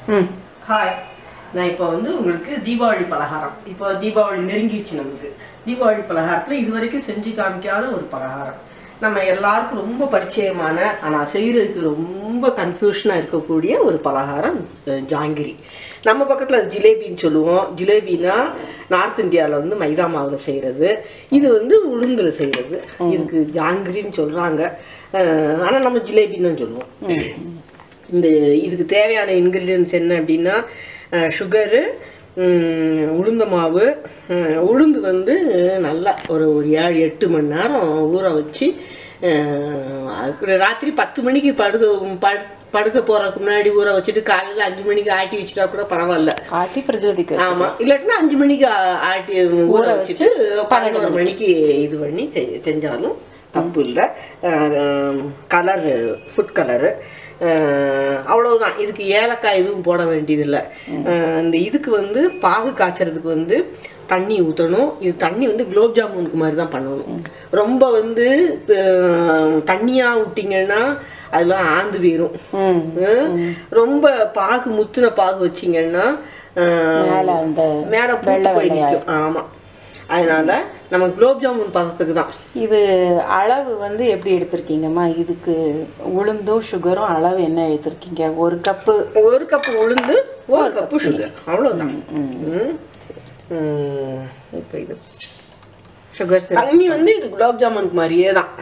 ம் ஹாய் நான் இப்போ வந்து உங்களுக்கு தீபாவளி பலகாரம் இப்போ தீபாவளி நெருங்கிடுச்சு நமக்கு தீபாவளி பலகாரத்தில் இது வரைக்கும் செஞ்சு காமிக்காத ஒரு பலகாரம் நம்ம எல்லாருக்கும் ரொம்ப பரிச்சயமான ஆனால் செய்கிறதுக்கு ரொம்ப கன்ஃபியூஷனாக இருக்கக்கூடிய ஒரு பலகாரம் அஹ், ஜாங்கிரி நம்ம பக்கத்தில் அது ஜிலேபின்னு சொல்லுவோம் ஜிலேபினா நார்த் இந்தியாவில் வந்து மைதா மாவில் செய்கிறது இது வந்து உளுந்தில் செய்கிறது இதுக்கு ஜாங்கிரின்னு சொல்கிறாங்க ஆனால் நம்ம ஜிலேபின்னு தான் சொல்லுவோம் இந்த இதுக்கு தேவையான இன்க்ரீடியன்ஸ் என்ன அப்படின்னா சுகரு உளுந்த மாவு அஹ், உளுந்து வந்து நல்லா ஒரு ஒரு ஏழு எட்டு மணி நேரம் ஊற வச்சு அஹ், அது ராத்திரி பத்து மணிக்கு படுக்க படு படுக்க போகிறதுக்கு முன்னாடி ஊற வச்சுட்டு காலையில் அஞ்சு மணிக்கு ஆட்டி வச்சுட்டா கூட பரவாயில்ல ஆட்டி பிரஜோதிக்கு ஆமா இல்லாட்டினா அஞ்சு மணிக்கு ஆ- ஆட்டி ஊற வச்சுட்டு பதினோரு மணிக்கு இது பண்ணி செ- செஞ்சாலும் தப்பு இல்லை கலரு ஃபுட் கலரு அவ்வளவுதான் இதுக்கு ஏலக்காய் எதுவும் போட வேண்டியதில்லை அஹ், இந்த இதுக்கு வந்து பாகு காய்ச்சறதுக்கு வந்து தண்ணி ஊற்றணும் இது தண்ணி வந்து குலோப் ஜாமுனுக்கு மாதிரி தான் பண்ணணும் ரொம்ப வந்து அஹ், தண்ணியா விட்டிங்கன்னா அதெல்லாம் ஆந்து போயிடும் ம் ஹம், ரொம்ப பாகு முத்துன பாகு வச்சீங்கன்னா அஹ், மேல அந்த மேல பூத்து போய் நிற்கும் ஆமா அதனால நம்ம குலோப் ஜாமுன் பதத்துக்கு தான் இது அளவு வந்து எப்படி எடுத்திருக்கீங்கம்மா இதுக்கு உளுந்தும் சுகரும் அளவு என்ன எடுத்திருக்கீங்க ஒரு கப்பு ஒரு கப்பு உளுந்து ஒரு கப்பு சுகர் அவ்வளவுதான் ம். ம். இப்போ இது சுகர் தண்ணி வந்து இது குலாப் ஜாமுனுக்கு மாதிரியே தான்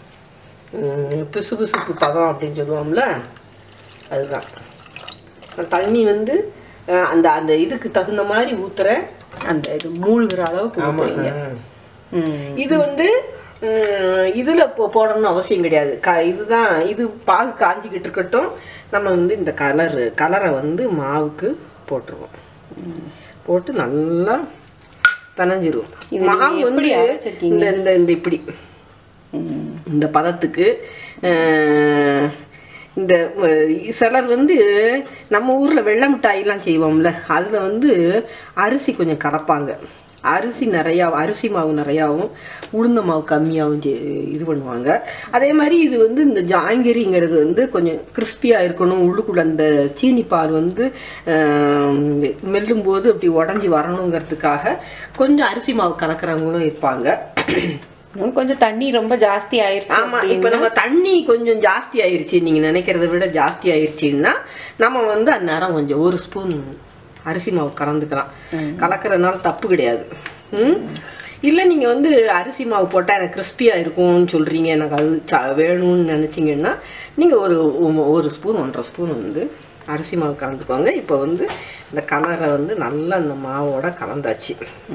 ம், பிசு பிசுப்பு பதம் அப்படின்னு சொல்லுவோம்ல அதுதான் தண்ணி வந்து அஹ், அந்த அந்த இதுக்கு தகுந்த மாதிரி ஊத்துறேன் அந்த இது மூழ்கிற அளவுக்கு ஆமா ஊத்துறீங்க. ம். ம் இது வந்து ம், இதுல போ- போடணும்னு அவசியம் கிடையாது க இதுதான் இது பாகு காஞ்சிக்கிட்டு இருக்கட்டும் நம்ம வந்து இந்த கலர் கலரை வந்து மாவுக்கு போட்டுருவோம் போட்டு நல்லா பிணைஞ்சிரும் இது நீங்க மாவு வந்து எப்படி அரைச்சிருக்கீங்க? இந்த இந்த இந்த இப்படி ம். இந்த பதத்துக்கு அஹ், இந்த அஹ், சிலர் வந்து நம்ம ஊரில் வெள்ளை மிட்டாயெல்லாம் செய்வோம்ல அதில் வந்து அரிசி கொஞ்சம் கலப்பாங்க அரிசி நிறையா அரிசி மாவு நிறையாவும் உளுந்த மாவு கம்மியாகவும் செ- இது பண்ணுவாங்க அதே மாதிரி இது வந்து இந்த ஜாங்கிரிங்கிறது வந்து கொஞ்சம் கிறிஸ்பியாக இருக்கணும் உள்ளுக்குள்ள அந்த சீனி பால் வந்து அஹ், மெல்லும்போது அப்படி உடஞ்சி வரணுங்கிறதுக்காக கொஞ்சம் அரிசி மாவு கலக்கிறவங்களும் இருப்பாங்க இன்னும் கொஞ்சம் தண்ணி ரொம்ப ஜாஸ்தி ஆயிருச்சு ஆமா இப்ப நம்ம தண்ணி கொஞ்சம் ஜாஸ்தி ஆயிருச்சு நீங்க நினைக்கிறத விட ஜாஸ்தி ஆயிருச்சுன்னா நம்ம வந்து அந்நேரம் கொஞ்சம் ஒரு ஸ்பூன் அரிசி மாவு கலந்துக்கலாம் கலக்கறதுனால தப்பு கிடையாது ம் இல்லை நீங்கள் வந்து அரிசி மாவு போட்டால் எனக்கு கிறிஸ்பியாக இருக்கும்னு சொல்கிறீங்க எனக்கு அது ச- வேணும்னு நினச்சிங்கன்னா நீங்கள் ஒரு ஒ- ஒரு ஸ்பூன் ஒன்றரை ஸ்பூன் வந்து அரிசி மாவு கலந்துக்கோங்க இப்போ வந்து இந்த கலரை வந்து நல்லா இந்த மாவோட கலந்தாச்சு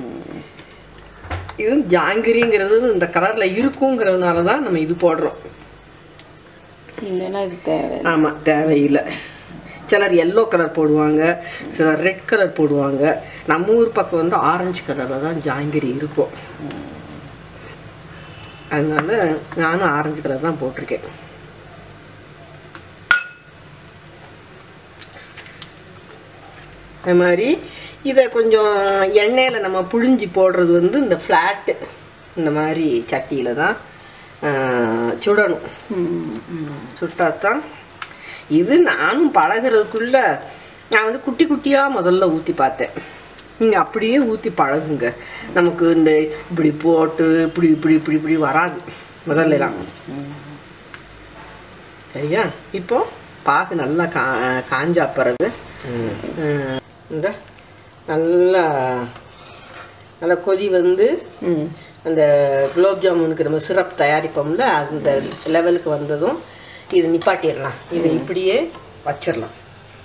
இது ஜாங்கிரிங்கிறது இந்த கலர்ல இருக்குங்கிறதுனால தான் நம்ம இது போடுறோம் இல்லைன்னா இது தேவை ஆமா தேவையில்லை சிலர் எல்லோ கலர் போடுவாங்க சிலர் ரெட் கலர் போடுவாங்க நம்ம ஊர் பக்கம் வந்து ஆரஞ்சு கலரில் தான் ஜாங்கிரி இருக்கும் அதனால நானும் ஆரஞ்சு கலர் தான் போட்டிருக்கேன் அது மாதிரி இதை கொஞ்சம் எண்ணெயில் நம்ம புழிஞ்சி போடுறது வந்து இந்த ஃப்ளாட்டு இந்த மாதிரி சட்டியில் தான் ஆஹ், சுடணும் ம், ம். சுட்டாதான் இது நானும் பழகுறதுக்குள்ள நான் வந்து குட்டி குட்டியாக முதல்ல ஊற்றி பார்த்தேன் நீங்கள் அப்படியே ஊற்றி பழகுங்க நமக்கு இந்த இப்படி போட்டு இப்படி இப்படி இப்படி இப்படி வராது முதல்லலாம் சரியா இப்போ பாகு நல்லா கா காஞ்சா பிறகு ம், இந்த நல்லா நல்லா கொதி வந்து ம். அந்த குலோப் ஜாமுனுக்கு நம்ம சிரப் தயாரிப்போம்ல அந்த லெவலுக்கு வந்ததும் இது நிப்பாட்டிடலாம் இது இப்படியே வச்சிடலாம்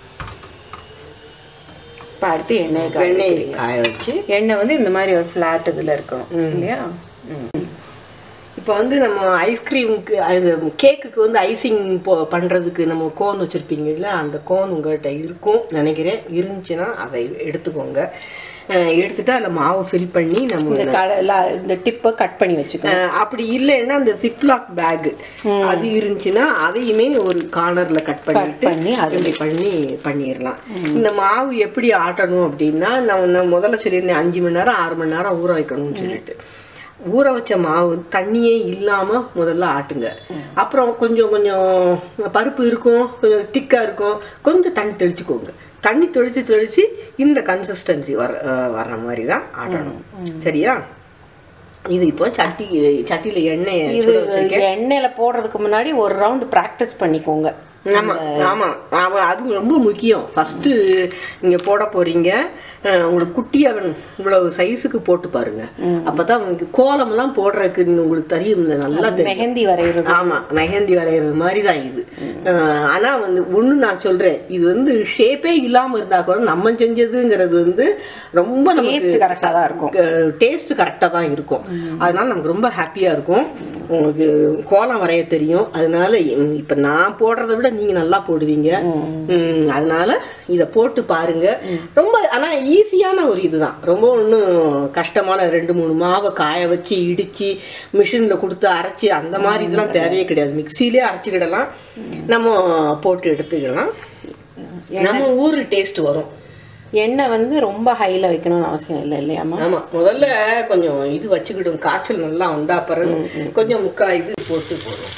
இப்ப அடுத்து எண்ணெய் காய எண்ணெய் காய வச்சு எண்ணெய் வந்து இந்த மாதிரி ஒரு ஃப்ளாட் இதுல இருக்கணும் இல்லையா ம். இப்போ வந்து நம்ம ஐஸ்கிரீமுக்கு அது கேக்குக்கு வந்து ஐசிங் போ பண்ணுறதுக்கு நம்ம கோன் வச்சுருப்பீங்கல்ல அந்த கோன் உங்கள்கிட்ட இருக்கும் நினைக்கிறேன் இருந்துச்சுன்னா அதை எடுத்துக்கோங்க அஹ் எடுத்துட்டு அதில் மாவு ஃபில் பண்ணி நம்ம இந்த கடல இந்த டிப்பை கட் பண்ணி வச்சுக்கணும் அஹ் அப்படி இல்லைன்னா அந்த சிப்லாக் பேக் அது இருந்துச்சுன்னா அதையுமே ஒரு கார்னர்ல கட் பண்ணிட்டு பண்ணி அது அப்படி பண்ணி பண்ணிடலாம் இந்த மாவு எப்படி ஆட்டணும் அப்படின்னா நான் நான் முதல்ல சொல்லியிருந்தேன் அஞ்சு மணி நேரம் ஆறு மணி நேரம் ஊற வைக்கணும்னு சொல்லிட்டு ஊற வச்ச மாவு தண்ணியே இல்லாம முதல்ல ஆட்டுங்க அப்புறம் கொஞ்சம் கொஞ்சம் பருப்பு இருக்கும் கொஞ்சம் திக்கா இருக்கும் கொஞ்சம் தண்ணி தெளிச்சுக்கோங்க தண்ணி தெளித்து தெளித்து இந்த கன்சிஸ்டன்சி வர அஹ், வர்ற மாதிரி தான் ஆட்டணும் சரியா இது இப்போ சட்டி சட்டியில் எண்ணெயை இது சுட வச்சிருக்கேன் எண்ணெயில போடுறதுக்கு முன்னாடி ஒரு ரவுண்ட் ப்ராக்டிஸ் பண்ணிக்கோங்க ஆமா ஆமா ஆமா அது ரொம்ப முக்கியம் ஃபர்ஸ்ட் நீங்க போட போறீங்க அஹ், உங்களுக்கு குட்டியா வேணும் இவ்வளவு சைஸுக்கு போட்டு பாருங்க அப்பதான் உங்களுக்கு கோலம்லாம் போடுறதுக்கு நீங்க உங்களுக்கு தெரியும் நல்லா தெரியும் மெஹந்தி வரைகிறது ஆமா மெஹந்தி வரைகிறது மாதிரி தான் இது அஹ், ஆனா வந்து ஒண்ணு நான் சொல்றேன் இது வந்து ஷேப்பே இல்லாம இருந்தா கூட நம்ம செஞ்சதுங்கிறது வந்து ரொம்ப Taste correct ஆ தான் இருக்கும். டேஸ்ட் கரெக்டாக தான் இருக்கும் அதனால நமக்கு ரொம்ப ஹாப்பியா இருக்கும் உங்களுக்கு கோலம் வரைய தெரியும் அதனால எ- இப்ப நான் போடுறதை விட நீங்க நல்லா போடுவீங்க ம், அதனால இதை போட்டு பாருங்க ரொம்ப ஆனா ஈஸியான ஒரு இதுதான் ரொம்ப ஒன்றும் கஷ்டமான ரெண்டு மூணு மாவை காய வச்சு இடிச்சு மிஷின்ல கொடுத்து அரைச்சி அந்த மாதிரி இதெல்லாம் தேவையே கிடையாது மிக்சிலே அரைச்சிக்கிடலாம் நம்ம போட்டு எடுத்துக்கலாம் நம்ம ஊர் டேஸ்ட் வரும் எண்ணெய் வந்து ரொம்ப ஹைல வைக்கணும்னு அவசியம் இல்லை இல்லையாம்மா ஆமா முதல்ல கொஞ்சம் இது வச்சுக்கிடும் காய்ச்சல் நல்லா வந்தா பிறகு கொஞ்சம் முக்கா இது போட்டு போடும்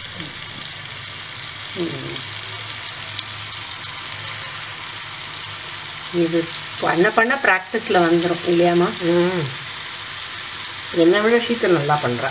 இது பண்ண பண்ண ப்ராக்டிஸ்ல வந்துடும் இல்லையாம்மா ம். என்னை விட சீத்தல் நல்லா பண்றா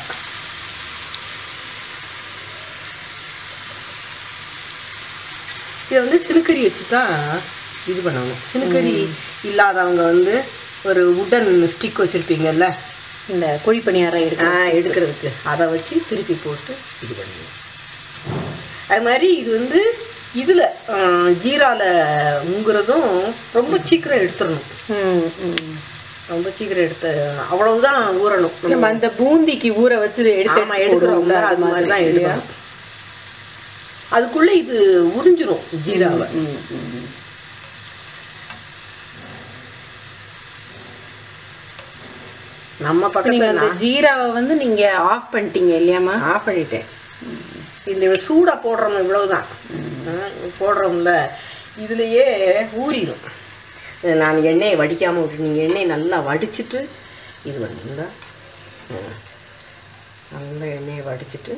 இதை வந்து சினுக்கறி வச்சு தான் இது பண்ணணும் சினுக்கறி இல்லாதவங்க வந்து ஒரு உடன் ஸ்டிக் வச்சிருப்பீங்கல்ல இந்த குழிப்பணியாரம் ஆ, இருக்கு எடுக்கிறதுக்கு அதை வச்சு திருப்பி போட்டு இது பண்ணுவோம் அது மாதிரி இது வந்து இதில் ஜீரால முங்குறதும் ரொம்ப சீக்கிரம் எடுத்துடணும் ம், ம். ரொம்ப சீக்கிரம் எடுத்து அவ்வளவுதான் ஊறணும் நம்ம அந்த பூந்திக்கு ஊற வச்சு எடுத்து ஆமா எடுக்கிறோம்ல அது மாதிரி தான் எடுக்கணும் அதுக்குள்ள இது உறிஞ்சிரும் ஜீராவை நம்ம நீங்க பக்கத்துல அந்த ஜீராவை வந்து நீங்க ஆஃப் பண்ணிட்டீங்க இல்லையாம்மா ஆஃப் பண்ணிட்டேன் இந்த சூடா போடுறோம் இவ்வளவுதான் போடுறோம்ல இதுலயே ஊறிடும் நான் எண்ணெயை வடிக்காம விட்டு நீங்கள் எண்ணெயை நல்லா வடிச்சிட்டு இது பண்ணுங்க நல்லா எண்ணெயை வடிச்சிட்டு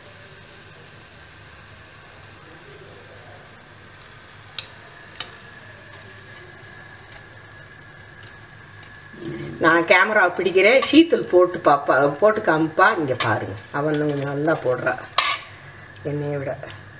நான் கேமரா பிடிக்கிறேன் ஷீத்தல் போட்டு பாப்பா போட்டு காமிப்பா இங்கே பாருங்க அவன் கொஞ்சம் நல்லா போடுறா என்னைய விட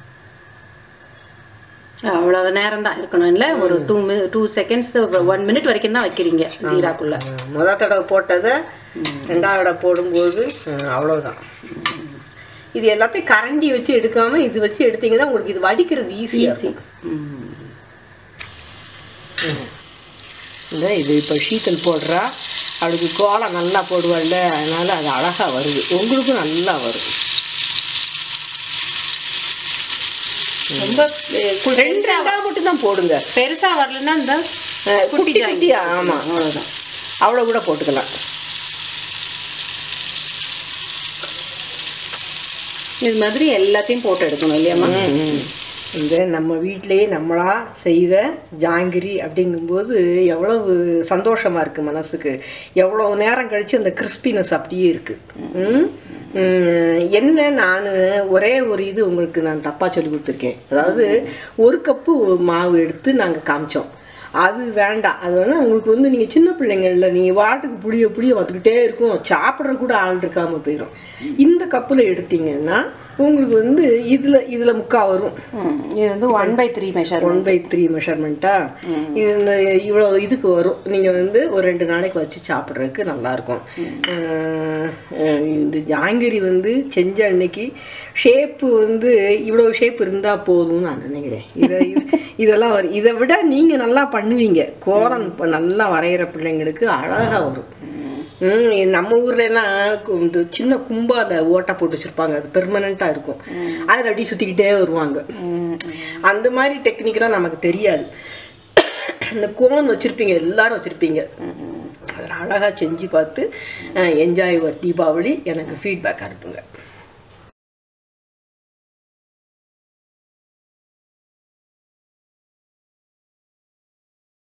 அவ்வளவு நேரம் தான் இருக்கணும் இல்ல ஒரு two mini two seconds one minute வரைக்கும் தான் வைக்கிறீங்க ஜீராக்குள்ள அஹ் முத தடவை போட்டதை ரெண்டாவது தடவை போடும்போது அஹ் அவ்வளவுதான் இது எல்லாத்தையும் கரண்டி வச்சு எடுக்காம இது வச்சு எடுத்தீங்கன்னா உங்களுக்கு இது வடிக்கிறது ஈஸியாக ஈஸி இந்த இது இப்போ ஷீத்தல் போடுறா அவளுக்கு கோலம் நல்லா போடுவாள்ல அதனால அது அழகா வருது உங்களுக்கும் நல்லா வரும் ரொம்ப அஹ், கு- ரெண்டு ரெண்டா மட்டும் தான் போடுங்க பெருசா வரலன்னா இந்த அஹ் குட்டி குட்டி ஜாங்கி. குட்டியா ஆமா அவ்வளோதான் அவ்வளோ கூட போட்டுக்கலாம் இது மாதிரி எல்லாத்தையும் போட்டு எடுக்கணும் இல்லையாம்மா இந்த நம்ம வீட்டிலேயே நம்மளா செய்த ஜாங்கிரி அப்படிங்கும்போது எவ்வளவு சந்தோஷமா இருக்கு மனசுக்கு எவ்வளவு நேரம் கழிச்சு அந்த கிறிஸ்பினஸ் அப்படியே இருக்கு ம்? ம், என்ன நான் ஒரே ஒரு இது உங்களுக்கு நான் தப்பா சொல்லி கொடுத்துருக்கேன் அதாவது ஒரு கப்பு மாவு எடுத்து நாங்கள் காமிச்சோம் அது வேண்டாம் அது வந்து உங்களுக்கு வந்து நீங்கள் சின்ன பிள்ளைங்கள்ல நீங்கள் வாட்டுக்கு புளிய புளிய வந்துக்கிட்டே இருக்கும் சாப்பிட்ற கூட ஆள் இருக்காம போயிடும் இந்த கப்பில் எடுத்தீங்கன்னா உங்களுக்கு வந்து இதில் இதில் முக்கா வரும் ம், இது வந்து one by three measure one by three மெஷர்மெண்ட்டா இது இந்த இவ்வளோ இதுக்கு வரும் நீங்கள் வந்து ஒரு ரெண்டு நாளைக்கு வச்சு சாப்பிட்றதுக்கு நல்லாயிருக்கும் இந்த ஜாங்கிரி வந்து செஞ்ச அன்னைக்கு ஷேப்பு வந்து இவ்வளோ ஷேப் இருந்தால் போதும்னு நான் நினைக்கிறேன் இதை இது- இதெல்லாம் வரும் இதை விட நீங்கள் நல்லா பண்ணுவீங்க கோலம் இப்போ நல்லா வரைகிற பிள்ளைங்களுக்கு அழகாக வரும் ம், இது நம்ம ஊர்ல எல்லாம் கு- இந்த சின்ன கும்பால ஓட்டை போட்டு வச்சிருப்பாங்க அது பெர்மனண்டா இருக்கும் அதில் அப்படியே சுத்திக்கிட்டே வருவாங்க அந்த மாதிரி டெக்னிக்லாம் நமக்கு தெரியாது இந்த கோன் வச்சிருப்பீங்க எல்லாரும் வச்சிருப்பீங்க அதில் அழகா செஞ்சு பார்த்து என்ஜாய் தீபாவளி எனக்கு ஃபீட்பேக் அனுப்புங்க